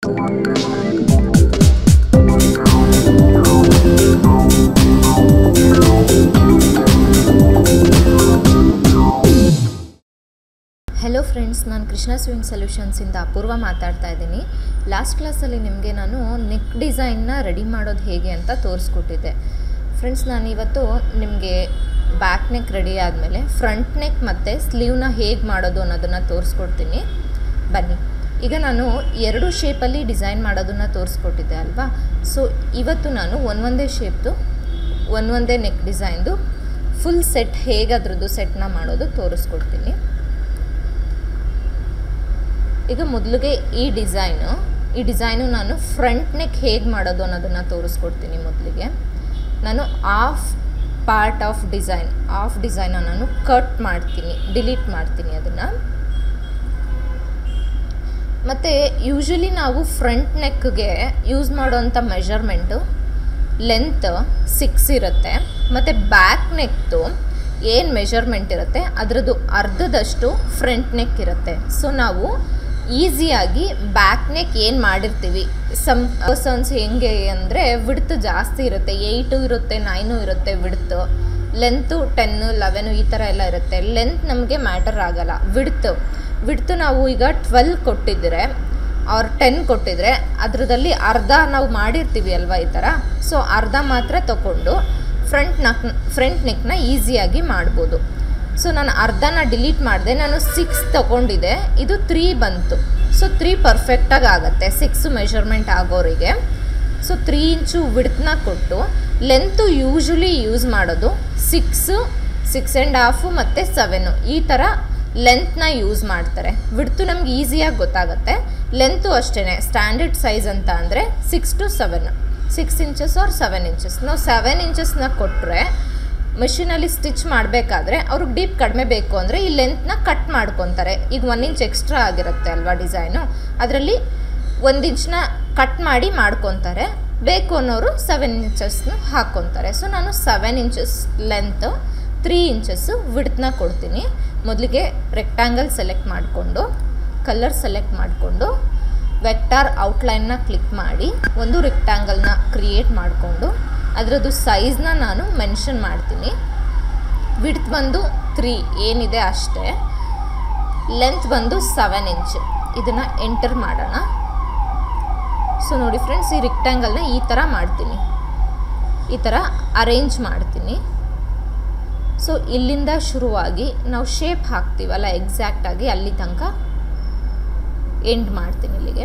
hello friends ನಾನು Krishna swing ಸೊಲ್ಯೂಷನ್ಸಿಂದ ಅಪೂರ್ವ ಮಾತಾಡ್ತಾ ಇದ್ದೀನಿ ಲಾಸ್ಟ್ ಕ್ಲಾಸಲ್ಲಿ ನಿಮಗೆ ನಾನು ನೆಕ್ ಡಿಸೈನ್ನ ರೆಡಿ ಮಾಡೋದು ಹೇಗೆ ಅಂತ ತೋರಿಸ್ಕೊಟ್ಟಿದ್ದೆ ಫ್ರೆಂಡ್ಸ್ ನಾನು ಇವತ್ತು ನಿಮಗೆ ಬ್ಯಾಕ್ ನೆಕ್ ರೆಡಿ ಆದಮೇಲೆ ಫ್ರಂಟ್ ನೆಕ್ ಮತ್ತು ಸ್ಲೀವ್ನ ಹೇಗೆ ಮಾಡೋದು ಅನ್ನೋದನ್ನು ತೋರಿಸ್ಕೊಡ್ತೀನಿ ಬನ್ನಿ ಈಗ ನಾನು ಎರಡು ಶೇಪಲ್ಲಿ ಡಿಸೈನ್ ಮಾಡೋದನ್ನು ತೋರಿಸ್ಕೊಟ್ಟಿದ್ದೆ ಅಲ್ವಾ ಸೊ ಇವತ್ತು ನಾನು ಒಂದೊಂದೇ ಶೇಪ್ದು ಒಂದೊಂದೇ ನೆಕ್ ಡಿಸೈನ್ದು ಫುಲ್ ಸೆಟ್ ಹೇಗೆ ಅದ್ರದ್ದು ಸೆಟ್ನ ಮಾಡೋದು ತೋರಿಸ್ಕೊಡ್ತೀನಿ ಈಗ ಮೊದಲಿಗೆ ಈ ಡಿಸೈನು ಈ ಡಿಸೈನು ನಾನು ಫ್ರಂಟ್ ನೆಕ್ ಹೇಗೆ ಮಾಡೋದು ಅನ್ನೋದನ್ನು ತೋರಿಸ್ಕೊಡ್ತೀನಿ ಮೊದಲಿಗೆ ನಾನು half part of design half ಡಿಸೈನ ನಾನು ಕಟ್ ಮಾಡ್ತೀನಿ ಡಿಲೀಟ್ ಮಾಡ್ತೀನಿ ಅದನ್ನು ಮತ್ತು ಯೂಶ್ವಲಿ ನಾವು ಫ್ರಂಟ್ ನೆಕ್ಗೆ ಯೂಸ್ ಮಾಡೋವಂಥ ಮೆಷರ್ಮೆಂಟು ಲೆಂತ್ ಸಿಕ್ಸ್ ಇರುತ್ತೆ ಮತ್ತು ಬ್ಯಾಕ್ ನೆಕ್ದು ಏನು ಮೆಷರ್ಮೆಂಟ್ ಇರುತ್ತೆ ಅದರದ್ದು ಅರ್ಧದಷ್ಟು ಫ್ರಂಟ್ ನೆಕ್ ಇರುತ್ತೆ ಸೊ ನಾವು ಈಸಿಯಾಗಿ ಬ್ಯಾಕ್ ನೆಕ್ ಏನು ಮಾಡಿರ್ತೀವಿ ಸಮ್ ಪರ್ಸನ್ಸ್ ಹೆಂಗೆ ಅಂದರೆ ವಿಡ್ತ್ ಜಾಸ್ತಿ ಇರುತ್ತೆ ಏಯ್ಟು ಇರುತ್ತೆ ನೈನು ಇರುತ್ತೆ ವಿಡ್ತ್ ಲೆಂತು ಟೆನ್ನು ಲೆವೆನು ಈ ಥರ ಎಲ್ಲ ಇರುತ್ತೆ ಲೆಂತ್ ನಮಗೆ ಮ್ಯಾಟರ್ ಆಗಲ್ಲ ವಿಡ್ತ್ ವಿಡ್ತ್ ನಾವು ಈಗ ಟ್ವೆಲ್ ಕೊಟ್ಟಿದ್ದರೆ ಅವ್ರು ಟೆನ್ ಕೊಟ್ಟಿದ್ರೆ ಅದರದಲ್ಲಿ ಅರ್ಧ ನಾವು ಮಾಡಿರ್ತೀವಿ ಅಲ್ವಾ ಈ ಥರ ಸೊ ಅರ್ಧ ಮಾತ್ರ ತಗೊಂಡು ಫ್ರಂಟ್ ನಕ್ ಫ್ರಂಟ್ ನೆಕ್ನ ಈಸಿಯಾಗಿ ಮಾಡ್ಬೋದು ಸೊ ನಾನು ಅರ್ಧನ ಡಿಲೀಟ್ ಮಾಡಿದೆ ನಾನು ಸಿಕ್ಸ್ ತೊಗೊಂಡಿದ್ದೆ ಇದು ತ್ರೀ ಬಂತು ಸೊ ತ್ರೀ ಪರ್ಫೆಕ್ಟಾಗಿ ಆಗುತ್ತೆ ಸಿಕ್ಸ್ ಮೆಷರ್ಮೆಂಟ್ ಆಗೋರಿಗೆ ಸೊ ತ್ರೀ ಇಂಚು ವಿಡ್ತ್ನ ಕೊಟ್ಟು ಲೆಂತು ಯೂಶ್ವಲಿ ಯೂಸ್ ಮಾಡೋದು ಸಿಕ್ಸು ಸಿಕ್ಸ್ ಆ್ಯಂಡ್ ಹಾಫು ಮತ್ತು ಸೆವೆನು ಈ ಥರ ಲೆಂತ್ನ ಯೂಸ್ ಮಾಡ್ತಾರೆ ವಿಡ್ತು ನಮ್ಗೆ ಈಸಿಯಾಗಿ ಗೊತ್ತಾಗುತ್ತೆ ಲೆಂತು ಅಷ್ಟೇ ಸ್ಟ್ಯಾಂಡರ್ಡ್ ಸೈಜ್ ಅಂತ ಅಂದರೆ six to seven six inches or seven inches ನಾವು ಸೆವೆನ್ ಇಂಚಸ್ನ ಕೊಟ್ಟರೆ ಮಿಷಿನಲ್ಲಿ ಸ್ಟಿಚ್ ಮಾಡಬೇಕಾದ್ರೆ ಅವ್ರಿಗೆ ಡೀಪ್ ಕಡಿಮೆ ಬೇಕು ಅಂದರೆ ಈ ಲೆಂತ್ನ ಕಟ್ ಮಾಡ್ಕೊತಾರೆ ಈಗ ಒನ್ ಇಂಚ್ ಎಕ್ಸ್ಟ್ರಾ ಆಗಿರುತ್ತೆ ಅಲ್ವಾ ಡಿಸೈನು ಅದರಲ್ಲಿ ಒಂದು ಇಂಚ್ನ ಕಟ್ ಮಾಡಿ ಮಾಡ್ಕೊತಾರೆ ಬೇಕು ಅನ್ನೋರು ಸೆವೆನ್ ಇಂಚಸ್ನ ಹಾಕ್ಕೊತಾರೆ ಸೊ ನಾನು seven inches length three inches ವಿಡ್ತ್ನ ಕೊಡ್ತೀನಿ ಮೊದಲಿಗೆ ರೆಕ್ಟ್ಯಾಂಗಲ್ ಸೆಲೆಕ್ಟ್ ಮಾಡಿಕೊಂಡು ಕಲರ್ ಸೆಲೆಕ್ಟ್ ಮಾಡಿಕೊಂಡು ವೆಕ್ಟಾರ್ ಔಟ್ಲೈನ್ನ ಕ್ಲಿಕ್ ಮಾಡಿ ಒಂದು ರೆಕ್ಟ್ಯಾಂಗಲ್ನ ಕ್ರಿಯೇಟ್ ಮಾಡಿಕೊಂಡು ಅದರದ್ದು ಸೈಜ್ನ ನಾನು ಮೆನ್ಷನ್ ಮಾಡ್ತೀನಿ ವಿಡ್ತ್ ಬಂದು ತ್ರೀ ಏನಿದೆ ಅಷ್ಟೇ ಲೆಂತ್ ಬಂದು ಸೆವೆನ್ ಇಂಚ್ ಇದನ್ನು ಎಂಟರ್ ಮಾಡೋಣ ಸೊ ನೋಡಿ ಫ್ರೆಂಡ್ಸ್ ಈ ರೆಕ್ಟ್ಯಾಂಗಲ್ನ ಈ ಥರ ಮಾಡ್ತೀನಿ ಈ ಥರ ಅರೇಂಜ್ ಮಾಡ್ತೀನಿ ಸೊ ಇಲ್ಲಿಂದ ಶುರುವಾಗಿ ನಾವು ಶೇಪ್ ಹಾಕ್ತೀವಲ್ಲ ಎಕ್ಸಾಕ್ಟಾಗಿ ಅಲ್ಲಿ ತನಕ ಎಂಡ್ ಮಾಡ್ತೀನಿ ಇಲ್ಲಿಗೆ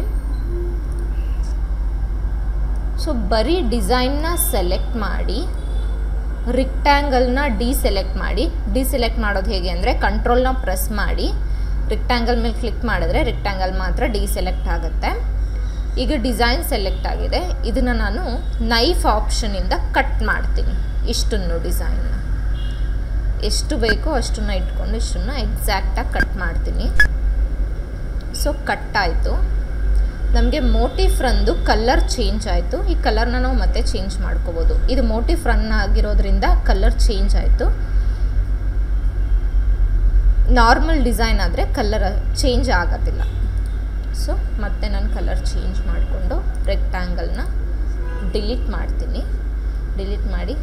ಸೊ ಬರೀ ಡಿಸೈನ್ನ ಸೆಲೆಕ್ಟ್ ಮಾಡಿ ರಿಕ್ಟ್ಯಾಂಗಲ್ನ ಡಿಸೆಲೆಕ್ಟ್ ಮಾಡಿ ಡಿಸೆಲೆಕ್ಟ್ ಮಾಡೋದು ಹೇಗೆ ಅಂದರೆ ಕಂಟ್ರೋಲ್ನ ಪ್ರೆಸ್ ಮಾಡಿ ರಿಕ್ಟ್ಯಾಂಗಲ್ ಮೇಲೆ ಕ್ಲಿಕ್ ಮಾಡಿದ್ರೆ ರಿಕ್ಟ್ಯಾಂಗಲ್ ಮಾತ್ರ ಡಿಸೆಲೆಕ್ಟ್ ಆಗುತ್ತೆ ಈಗ ಡಿಸೈನ್ ಸೆಲೆಕ್ಟ್ ಆಗಿದೆ ಇದನ್ನು ನಾನು ನೈಫ್ ಆಪ್ಷನಿಂದ ಕಟ್ ಮಾಡ್ತೀನಿ ಇಷ್ಟನ್ನು ಡಿಸೈನ್ನ ಎಷ್ಟು ಬೇಕೋ ಅಷ್ಟನ್ನು ಇಟ್ಕೊಂಡು ಇಷ್ಟನ್ನು ಎಕ್ಸಾಕ್ಟಾಗಿ ಕಟ್ ಮಾಡ್ತೀನಿ ಸೊ ಕಟ್ ಆಯಿತು ನಮಗೆ ಮೋಟಿಫ್ ರನ್ದು ಕಲರ್ ಚೇಂಜ್ ಆಯಿತು ಈ ಕಲರ್ನ ನಾವು ಮತ್ತೆ ಚೇಂಜ್ ಮಾಡ್ಕೋಬೋದು ಇದು ಮೋಟಿಫ್ ರನ್ ಆಗಿರೋದ್ರಿಂದ ಕಲರ್ ಚೇಂಜ್ ಆಯಿತು ನಾರ್ಮಲ್ ಡಿಸೈನ್ ಆದರೆ ಕಲರ್ ಚೇಂಜ್ ಆಗೋದಿಲ್ಲ ಸೊ ಮತ್ತೆ ನಾನು ಕಲರ್ ಚೇಂಜ್ ಮಾಡಿಕೊಂಡು ರೆಕ್ಟ್ಯಾಂಗಲ್ನ ಡಿಲೀಟ್ ಮಾಡ್ತೀನಿ ಡಿಲೀಟ್ ಮಾಡಿ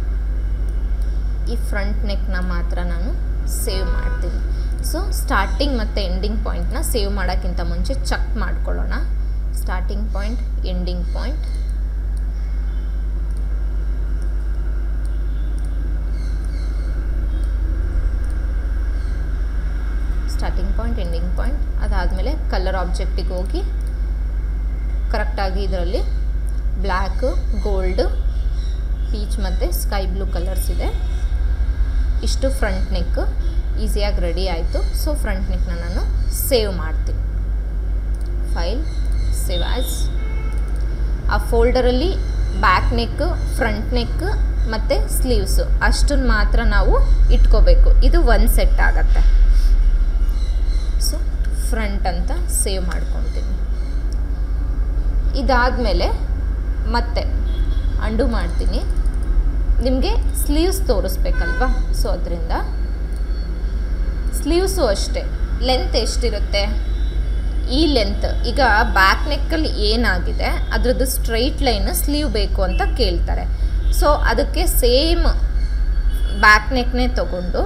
ಈ ಫ್ರಂಟ್ ನೆಕ್ನ ಮಾತ್ರ ನಾನು ಸೇವ್ ಮಾಡ್ತೀನಿ ಸೊ ಸ್ಟಾರ್ಟಿಂಗ್ ಮತ್ತು ಎಂಡಿಂಗ್ ಪಾಯಿಂಟ್ನ ಸೇವ್ ಮಾಡೋಕ್ಕಿಂತ ಮುಂಚೆ ಚೆಕ್ ಮಾಡ್ಕೊಳ್ಳೋಣ starting point ending point starting point ending point ಅದಾದಮೇಲೆ ಕಲರ್ ಆಬ್ಜೆಕ್ಟಿಗೆ ಹೋಗಿ ಕರೆಕ್ಟಾಗಿ ಇದರಲ್ಲಿ ಬ್ಲ್ಯಾಕು ಗೋಲ್ಡು ಪೀಚ್ ಮತ್ತು ಸ್ಕೈ ಬ್ಲೂ ಕಲರ್ಸ್ ಇದೆ ಇಷ್ಟು ಫ್ರಂಟ್ ನೆಕ್ ಈಸಿಯಾಗಿ ರೆಡಿ ಆಯಿತು ಸೊ ಫ್ರಂಟ್ ನೆಕ್ನ ನಾನು ಸೇವ್ ಮಾಡ್ತೀನಿ ಫೈಲ್ ಸೇವ್ ಆ್ಯಸ್ ಆ ಫೋಲ್ಡರಲ್ಲಿ ಬ್ಯಾಕ್ ನೆಕ್ ಫ್ರಂಟ್ ನೆಕ್ ಮತ್ತು ಸ್ಲೀವ್ಸು ಅಷ್ಟನ್ನು ಮಾತ್ರ ನಾವು ಇಟ್ಕೋಬೇಕು ಇದು ಒಂದು ಸೆಟ್ ಆಗತ್ತೆ ಸೊ ಫ್ರಂಟ್ ಅಂತ ಸೇವ್ ಮಾಡ್ಕೊತೀನಿ ಇದಾದಮೇಲೆ ಮತ್ತೆ ಅಂಡು ಮಾಡ್ತೀನಿ ನಿಮಗೆ ಸ್ಲೀವ್ಸ್ ತೋರಿಸ್ಬೇಕಲ್ವಾ ಸೊ ಅದರಿಂದ ಸ್ಲೀವ್ಸು ಅಷ್ಟೇ ಲೆಂತ್ ಎಷ್ಟಿರುತ್ತೆ ಈ ಲೆಂತ್ ಈಗ ಬ್ಯಾಕ್ ನೆಕ್ಕಲ್ಲಿ ಏನಾಗಿದೆ ಅದ್ರದ್ದು ಸ್ಟ್ರೈಟ್ ಲೈನ್ ಸ್ಲೀವ್ ಬೇಕು ಅಂತ ಕೇಳ್ತಾರೆ ಸೊ ಅದಕ್ಕೆ ಸೇಮ್ ಬ್ಯಾಕ್ ನೆಕ್ನೇ ತಗೊಂಡು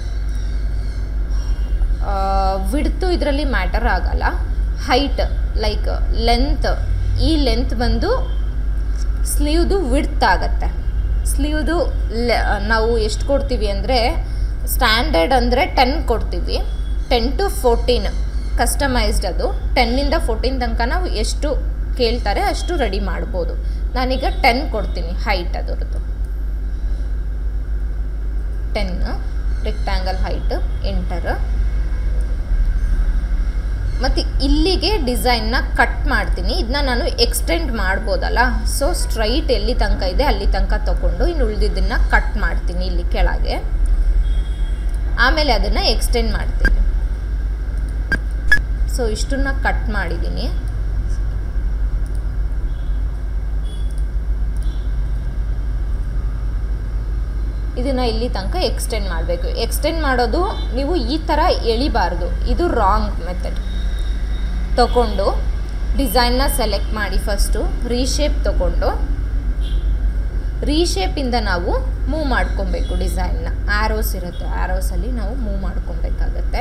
ವಿಡ್ತು ಇದರಲ್ಲಿ ಮ್ಯಾಟರ್ ಆಗಲ್ಲ ಹೈಟ್ ಲೈಕ್ ಲೆಂತ್ ಈ ಲೆಂತ್ ಬಂದು ಸ್ಲೀವ್ದು ವಿಡ್ತ್ ಆಗುತ್ತೆ ಸ್ಲೀವ್ದು ನಾವು ಎಷ್ಟು ಕೊಡ್ತೀವಿ ಅಂದರೆ ಸ್ಟ್ಯಾಂಡರ್ಡ್ ಅಂದರೆ ಟೆನ್ ಕೊಡ್ತೀವಿ ಟೆನ್ ಟು ಫೋರ್ಟೀನ್ ಕಸ್ಟಮೈಸ್ಡ್ ಅದು ಟೆನ್ನಿಂದ ಫೋರ್ಟೀನ್ ತನಕ ನಾವು ಎಷ್ಟು ಕೇಳ್ತಾರೆ ಅಷ್ಟು ರೆಡಿ ಮಾಡ್ಬೋದು ನಾನೀಗ ಟೆನ್ ಕೊಡ್ತೀನಿ ಹೈಟ್ ಅದರದ್ದು ಟೆನ್ ರೆಕ್ಟ್ಯಾಂಗಲ್ ಹೈಟ್ ಎಂಟರ್ ಮತ್ತು ಇಲ್ಲಿಗೆ ಡಿಸೈನ್ನ ಕಟ್ ಮಾಡ್ತೀನಿ ಇದನ್ನ ನಾನು ಎಕ್ಸ್ಟೆಂಡ್ ಮಾಡ್ಬೋದಲ್ಲ ಸೊ ಸ್ಟ್ರೈಟ್ ಎಲ್ಲಿ ತನಕ ಇದೆ ಅಲ್ಲಿ ತನಕ ತಗೊಂಡು ಇನ್ನು ಉಳಿದಿದ್ದನ್ನು ಕಟ್ ಮಾಡ್ತೀನಿ ಇಲ್ಲಿ ಕೆಳಗೆ ಆಮೇಲೆ ಅದನ್ನು ಎಕ್ಸ್ಟೆಂಡ್ ಮಾಡ್ತೀನಿ ಸೊ ಇಷ್ಟನ್ನ ಕಟ್ ಮಾಡಿದ್ದೀನಿ ಇದನ್ನು ಇಲ್ಲಿ ತನಕ ಎಕ್ಸ್ಟೆಂಡ್ ಮಾಡಬೇಕು ಎಕ್ಸ್ಟೆಂಡ್ ಮಾಡೋದು ನೀವು ಈ ಥರ ಎಳಿಬಾರ್ದು ಇದು ರಾಂಗ್ ಮೆಥಡ್ ತಗೊಂಡು ಡಿಸೈನ್ನ ಸೆಲೆಕ್ಟ್ ಮಾಡಿ ಫಸ್ಟು ರೀಶೇಪ್ ತಗೊಂಡು ರೀಶೇಪಿಂದ ನಾವು ಮೂವ್ ಮಾಡ್ಕೊಬೇಕು ಡಿಸೈನ್ನ ಆ್ಯರೋಸ್ ಇರುತ್ತೆ ಆ್ಯರೋಸಲ್ಲಿ ನಾವು ಮೂವ್ ಮಾಡ್ಕೊಬೇಕಾಗತ್ತೆ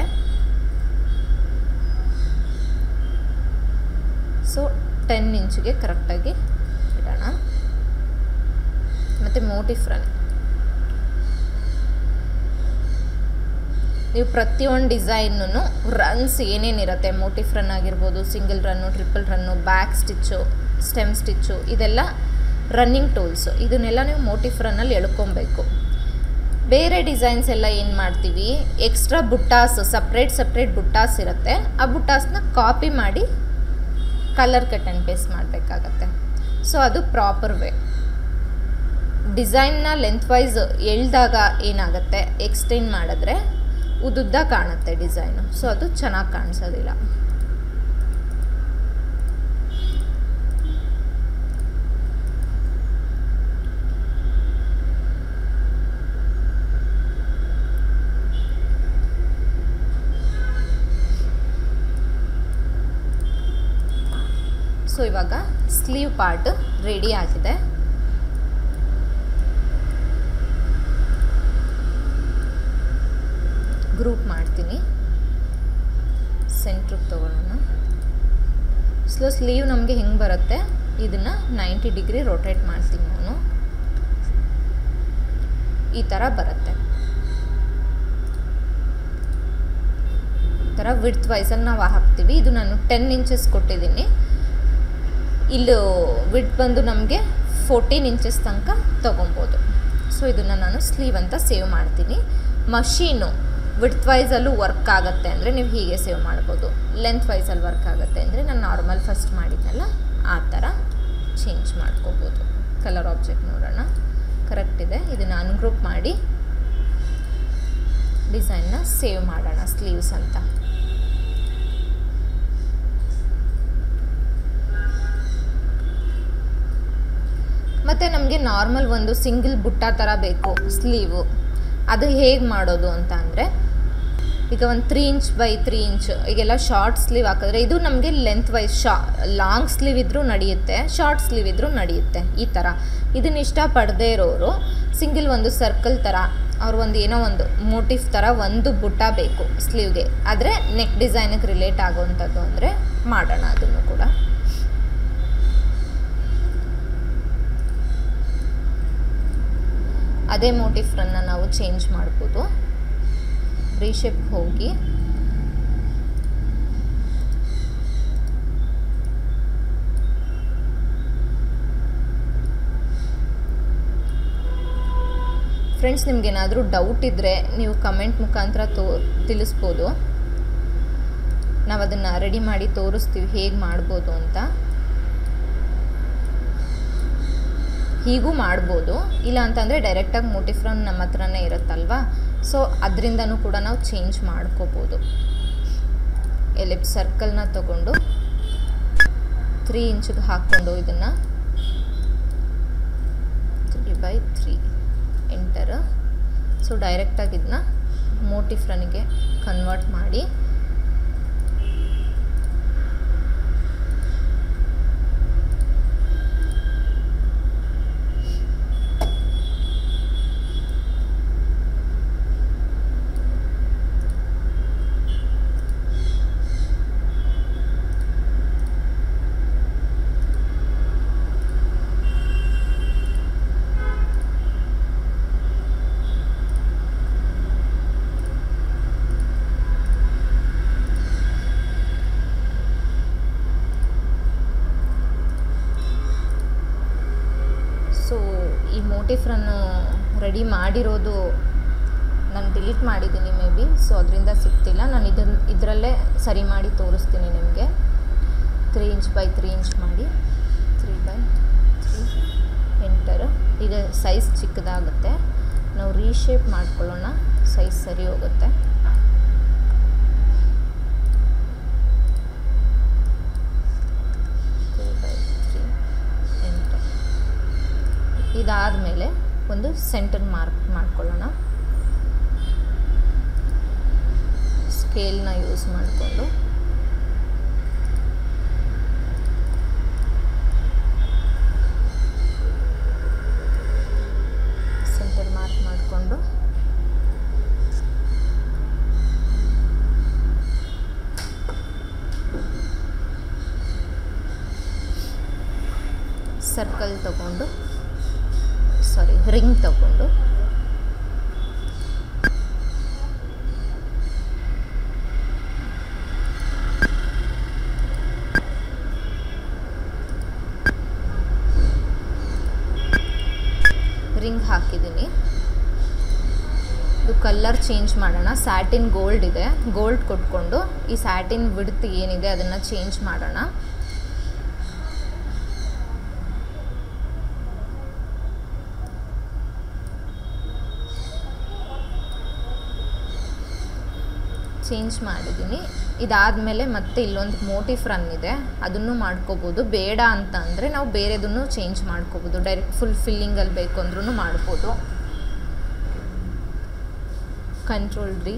ಸೊ ಟೆನ್ ಇಂಚಿಗೆ ಕರೆಕ್ಟಾಗಿ ಇಡೋಣ ಮತ್ತು ಮೋಟಿಫ್ ರನ್ ನೀವು ಪ್ರತಿಯೊಂದು ಡಿಸೈನೂ ರನ್ಸ್ ಏನೇನಿರುತ್ತೆ ಮೋಟಿಫ್ ರನ್ ಆಗಿರ್ಬೋದು single run triple run back stitch stem stitch ಇದೆಲ್ಲ ರನ್ನಿಂಗ್ ಟೂಲ್ಸು ಇದನ್ನೆಲ್ಲ ನೀವು ಮೋಟಿಫ್ ರನ್ನಲ್ಲಿ ಎಳ್ಕೊಬೇಕು ಬೇರೆ ಡಿಸೈನ್ಸ್ ಎಲ್ಲ ಏನು ಮಾಡ್ತೀವಿ extra buttas separate separate buttas ಇರುತ್ತೆ ಆ ಬುಟ್ಟಾಸ್ನ ಕಾಪಿ ಮಾಡಿ ಕಲರ್ ಕಟ್ ಆ್ಯಂಡ್ ಪೇಸ್ಟ್ ಮಾಡಬೇಕಾಗತ್ತೆ ಸೊ ಅದು ಪ್ರಾಪರ್ ವೇ ಡಿಸೈನ್ನ ಲೆಂತ್ ವೈಸ್ ಎಳ್ದಾಗ ಏನಾಗುತ್ತೆ ಎಕ್ಸ್ಟೆಂಡ್ ಮಾಡಿದ್ರೆ ಉದ್ದುದ್ದ ಕಾಣುತ್ತೆ ಡಿಸೈನು ಸೊ ಅದು ಚೆನ್ನಾಗಿ ಕಾಣಿಸೋದಿಲ್ಲ ಸೊ ಇವಾಗ ಸ್ಲೀವ್ ಪಾರ್ಟ್ ರೆಡಿ ಆಗಿದೆ ಗ್ರೂಪ್ ಮಾಡ್ತೀನಿ ಸೆಂಟ್ರಿಗೆ ತೊಗೊಳ್ಳೋಣ ಸ್ಲೋ ಸ್ಲೀವ್ ನಮಗೆ ಹೆಂಗೆ ಬರುತ್ತೆ ಇದನ್ನು ನೈಂಟಿ ಡಿಗ್ರಿ ರೊಟೇಟ್ ಮಾಡ್ತೀನಿ ನಾನು ಈ ಥರ ಬರುತ್ತೆ ಈ ಥರ ವಿಡ್ತ್ ವೈಸಲ್ಲಿ ನಾವು ಹಾಕ್ತೀವಿ ಇದು ನಾನು ಟೆನ್ ಇಂಚಸ್ ಕೊಟ್ಟಿದ್ದೀನಿ ಇಲ್ಲೂ ವಿಡ್ ಬಂದು ನಮಗೆ ಫೋರ್ಟೀನ್ ಇಂಚಸ್ ತನಕ ತೊಗೊಬೋದು ಸೊ ಇದನ್ನು ನಾನು ಸ್ಲೀವ್ ಅಂತ ಸೇವ್ ಮಾಡ್ತೀನಿ ಮಷೀನು ವಿಡ್ತ್ ವೈಸಲ್ಲೂ ವರ್ಕ್ ಆಗುತ್ತೆ ಅಂದರೆ ನೀವು ಹೀಗೆ ಸೇವ್ ಮಾಡ್ಬೋದು ಲೆಂತ್ ವೈಸಲ್ಲಿ ವರ್ಕ್ ಆಗುತ್ತೆ ಅಂದರೆ ನಾನು ನಾರ್ಮಲ್ ಫಸ್ಟ್ ಮಾಡಿದ್ನಲ್ಲ ಆ ಥರ ಚೇಂಜ್ ಮಾಡ್ಕೋಬೋದು ಕಲರ್ ಆಬ್ಜೆಕ್ಟ್ ನೋಡೋಣ ಕರೆಕ್ಟ್ ಇದೆ ಇದನ್ನು ಅನ್ಗ್ರೂಪ್ ಮಾಡಿ ಡಿಸೈನ್ನ ಸೇವ್ ಮಾಡೋಣ ಸ್ಲೀವ್ಸ್ ಅಂತ ಮತ್ತು ನಮಗೆ ನಾರ್ಮಲ್ ಒಂದು ಸಿಂಗಲ್ ಬುಟ್ಟ ಥರ ಬೇಕು ಸ್ಲೀವು ಅದು ಹೇಗೆ ಮಾಡೋದು ಅಂತ ಅಂದರೆ ಈಗ ಒಂದು three inch by three inch ಈಗೆಲ್ಲ ಶಾರ್ಟ್ ಸ್ಲೀವ್ ಹಾಕಿದ್ರೆ ಇದು ನಮಗೆ ಲೆಂತ್ ವೈಸ್ ಶಾ ಲಾಂಗ್ ಸ್ಲೀವ್ ಇದ್ದರೂ ನಡೆಯುತ್ತೆ ಶಾರ್ಟ್ ಸ್ಲೀವ್ ಇದ್ದರೂ ನಡೆಯುತ್ತೆ ಈ ಥರ ಇದನ್ನ ಇಷ್ಟಪಡದೇ ಇರೋರು ಸಿಂಗಲ್ ಒಂದು ಸರ್ಕಲ್ ಥರ ಅವ್ರು ಒಂದು ಏನೋ ಒಂದು ಮೋಟಿಫ್ ಥರ ಒಂದು ಬುಟ್ಟ ಬೇಕು ಸ್ಲೀವ್ಗೆ ಆದರೆ ನೆಕ್ ಡಿಸೈನಿಗೆ ರಿಲೇಟ್ ಆಗೋವಂಥದ್ದು ಅಂದರೆ ಮಾಡೋಣ ಅದನ್ನು ಕೂಡ ಅದೇ ಮೋಟಿಫ್ರನ್ನು ನಾವು ಚೇಂಜ್ ಮಾಡ್ಬೋದು ರೀಶೇಪ್ ಹೋಗಿ ಫ್ರೆಂಡ್ಸ್ ನಿಮ್ಗೇನಾದರೂ ಡೌಟ್ ಇದ್ದರೆ ನೀವು ಕಮೆಂಟ್ ಮುಖಾಂತರ ತೋ ತಿಳಿಸ್ಬೋದು ನಾವು ಅದನ್ನು ರೆಡಿ ಮಾಡಿ ತೋರಿಸ್ತೀವಿ ಹೇಗೆ ಮಾಡ್ಬೋದು ಅಂತ ಹೀಗೂ ಮಾಡ್ಬೋದು ಇಲ್ಲ ಅಂತಂದರೆ ಡೈರೆಕ್ಟಾಗಿ ಮೋಟಿಫ್ರನ್ ನಮ್ಮ ಹತ್ರನೇ ಇರುತ್ತಲ್ವಾ ಸೊ ಅದರಿಂದನೂ ಕೂಡ ನಾವು ಚೇಂಜ್ ಮಾಡ್ಕೋಬೋದು ಎಲಿಪ್ ಸರ್ಕಲ್ನ ತಗೊಂಡು ತ್ರೀ ಇಂಚಿಗೆ ಹಾಕ್ಕೊಂಡು ಇದನ್ನು three by three enter so ಡೈರೆಕ್ಟಾಗಿ ಇದನ್ನ ಮೋಟಿಫ್ರನ್ಗೆ ಕನ್ವರ್ಟ್ ಮಾಡಿ ಮೋಟಿಫ್ ರನ್ನು ರೆಡಿ ಮಾಡಿರೋದು ನಾನು ಡಿಲೀಟ್ ಮಾಡಿದ್ದೀನಿ ಮೇ ಬಿ ಸೊ ಅದರಿಂದ ಸಿಗ್ತಿಲ್ಲ ನಾನು ಇದನ್ನ ಇದರಲ್ಲೇ ಸರಿ ಮಾಡಿ ತೋರಿಸ್ತೀನಿ ನಿಮಗೆ three inch by three inch ಮಾಡಿ ತ್ರೀ ಬೈ ತ್ರೀ ಎಂಟರ್ ಈಗ ಸೈಜ್ ಚಿಕ್ಕದಾಗುತ್ತೆ ನಾವು ರೀಶೇಪ್ ಮಾಡ್ಕೊಳ್ಳೋಣ ಸೈಜ್ ಸರಿ ಹೋಗುತ್ತೆ ತ್ರೀ ಬೈ ತ್ರೀ ಎಂಟರ್ ಇದಾದಮೇಲೆ ಒಂದು ಸೆಂಟರ್ ಮಾರ್ಕ್ ಮಾಡ್ಕೊಳ್ಳೋಣ ಸ್ಕೇಲ್ನ ಯೂಸ್ ಮಾಡಿಕೊಂಡು ಸೆಂಟರ್ ಮಾರ್ಕ್ ಮಾಡಿಕೊಂಡು ಸರ್ಕಲ್ ತಗೊಂಡು ಸಾರಿ ರಿಂಗ್ ತಗೊಂಡು ರಿಂಗ್ ಹಾಕಿದ್ದೀನಿ ಇದು ಕಲರ್ ಚೇಂಜ್ ಮಾಡೋಣ ಸ್ಯಾಟಿನ್ ಗೋಲ್ಡ್ ಇದೆ ಗೋಲ್ಡ್ ಕೊಟ್ಕೊಂಡು ಈ ಸ್ಯಾಟಿನ್ ಬಿಡ್ತ್ ಏನಿದೆ ಅದನ್ನು ಚೇಂಜ್ ಮಾಡೋಣ ಚೇಂಜ್ ಮಾಡಿದ್ದೀನಿ ಇದಾದಮೇಲೆ ಮತ್ತೆ ಇಲ್ಲೊಂದು ಮೋಟಿಫ್ ರನ್ ಇದೆ ಅದನ್ನು ಮಾಡ್ಕೋಬೋದು ಬೇಡ ಅಂತ ಅಂದರೆ ನಾವು ಬೇರೆದನ್ನು ಚೇಂಜ್ ಮಾಡ್ಕೋಬೋದು ಡೈರೆಕ್ಟ್ ಫುಲ್ ಫಿಲ್ಲಿಂಗಲ್ಲಿ ಬೇಕು ಅಂದ್ರೂ ಮಾಡ್ಬೋದು ಕಂಟ್ರೋಲ್ ಡಿ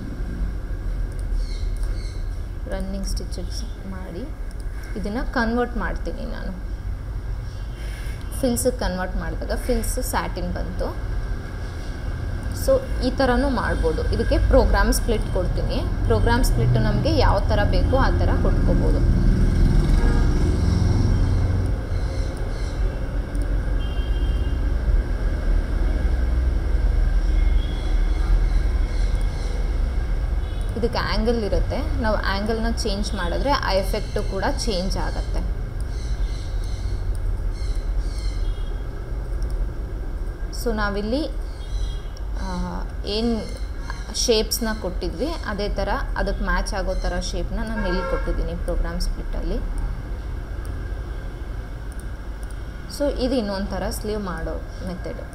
ರನ್ನಿಂಗ್ ಸ್ಟಿಚಸ್ ಮಾಡಿ ಇದನ್ನು ಕನ್ವರ್ಟ್ ಮಾಡ್ತೀನಿ ನಾನು ಫಿಲ್ಸಿಗೆ ಕನ್ವರ್ಟ್ ಮಾಡಿದಾಗ ಫಿಲ್ಸ್ ಸ್ಯಾಟಿನ್ ಬಂತು ಸೊ ಈ ಥರನೂ ಮಾಡ್ಬೋದು ಇದಕ್ಕೆ ಪ್ರೋಗ್ರಾಮ್ ಸ್ಪ್ಲಿಟ್ ಕೊಡ್ತೀನಿ ಪ್ರೋಗ್ರಾಮ್ ಸ್ಪ್ಲಿಟ್ಟು ನಮಗೆ ಯಾವ ಥರ ಬೇಕೋ ಆ ಥರ ಕೊಟ್ಕೋಬೋದು ಇದಕ್ಕೆ ಆ್ಯಂಗಲ್ ಇರುತ್ತೆ ನಾವು ಆ್ಯಂಗಲ್ನ ಚೇಂಜ್ ಮಾಡಿದ್ರೆ ಆ ಎಫೆಕ್ಟು ಕೂಡ ಚೇಂಜ್ ಆಗುತ್ತೆ ಸೊ ನಾವಿಲ್ಲಿ ಏನು ಶೇಪ್ಸ್ನ ಕೊಟ್ಟಿದ್ವಿ ಅದೇ ಥರ ಅದಕ್ಕೆ ಮ್ಯಾಚ್ ಆಗೋ ಥರ ಶೇಪ್ನ ನಾನು ಇಲ್ಲಿ ಕೊಟ್ಟಿದ್ದೀನಿ ಪ್ರೋಗ್ರಾಮ್ ಸ್ಪ್ಲಿಟ್ಟಲ್ಲಿ ಸೊ ಇದು ಇನ್ನೊಂದು ಥರ ಸ್ಲೀವ್ ಮಾಡೋ ಮೆಥಡು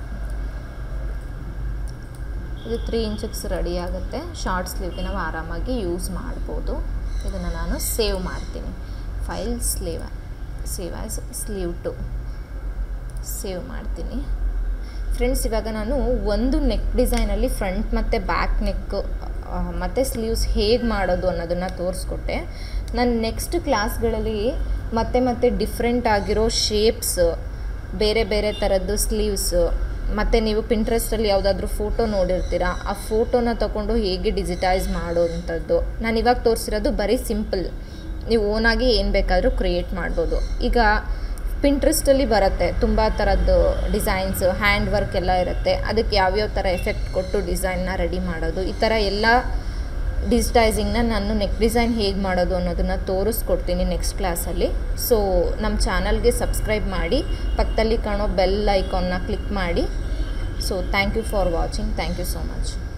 ಇದು ತ್ರೀ ಇಂಚಸ್ ರೆಡಿ ಆಗುತ್ತೆ ಶಾರ್ಟ್ ಸ್ಲೀವ್ಗೆ ನಾವು ಆರಾಮಾಗಿ ಯೂಸ್ ಮಾಡ್ಬೋದು ಇದನ್ನು ನಾನು ಸೇವ್ ಮಾಡ್ತೀನಿ file sleeve save as sleeve two save ಮಾಡ್ತೀನಿ ಫ್ರೆಂಡ್ಸ್ ಇವಾಗ ನಾನು ಒಂದು ನೆಕ್ ಡಿಸೈನಲ್ಲಿ ಫ್ರಂಟ್ ಮತ್ತು ಬ್ಯಾಕ್ ನೆಕ್ ಮತ್ತು ಸ್ಲೀವ್ಸ್ ಹೇಗೆ ಮಾಡೋದು ಅನ್ನೋದನ್ನು ತೋರಿಸ್ಕೊಟ್ಟೆ ನಾನು ನೆಕ್ಸ್ಟ್ ಕ್ಲಾಸ್ಗಳಲ್ಲಿ ಮತ್ತೆ ಮತ್ತೆ ಡಿಫ್ರೆಂಟ್ ಆಗಿರೋ ಶೇಪ್ಸ್ ಬೇರೆ ಬೇರೆ ಥರದ್ದು ಸ್ಲೀವ್ಸು ಮತ್ತು ನೀವು ಪಿಂಟ್ರೆಸ್ಟಲ್ಲಿ ಯಾವುದಾದ್ರೂ ಫೋಟೋ ನೋಡಿರ್ತೀರ ಆ ಫೋಟೋನ ತಗೊಂಡು ಹೇಗೆ ಡಿಜಿಟೈಸ್ ಮಾಡೋವಂಥದ್ದು ನಾನು ಇವಾಗ ತೋರಿಸಿರೋದು ಬರೀ ಸಿಂಪಲ್ ನೀವು ಓನಾಗಿ ಏನು ಬೇಕಾದರೂ ಕ್ರಿಯೇಟ್ ಮಾಡ್ಬೋದು ಈಗ ಪಿಂಟ್ರೆಸ್ಟಲ್ಲಿ ಬರುತ್ತೆ ತುಂಬ ಥರದ್ದು ಡಿಸೈನ್ಸ್ ಹ್ಯಾಂಡ್ ವರ್ಕ್ ಎಲ್ಲ ಇರುತ್ತೆ ಅದಕ್ಕೆ ಯಾವ್ಯಾವ ಥರ ಎಫೆಕ್ಟ್ ಕೊಟ್ಟು ಡಿಸೈನ್ನ ರೆಡಿ ಮಾಡೋದು ಈ ಥರ ಎಲ್ಲ ಡಿಜಿಟೈಸಿಂಗ್ನ ನಾನು ನೆಕ್ ಡಿಸೈನ್ ಹೇಗೆ ಮಾಡೋದು ಅನ್ನೋದನ್ನು ತೋರಿಸ್ಕೊಡ್ತೀನಿ ನೆಕ್ಸ್ಟ್ ಕ್ಲಾಸಲ್ಲಿ ಸೊ ನಮ್ಮ ಚಾನಲ್ಗೆ ಸಬ್ಸ್ಕ್ರೈಬ್ ಮಾಡಿ ಪಕ್ಕದಲ್ಲಿ ಕಾಣೋ ಬೆಲ್ ಐಕಾನ್ನ ಕ್ಲಿಕ್ ಮಾಡಿ so thank you for watching thank you so much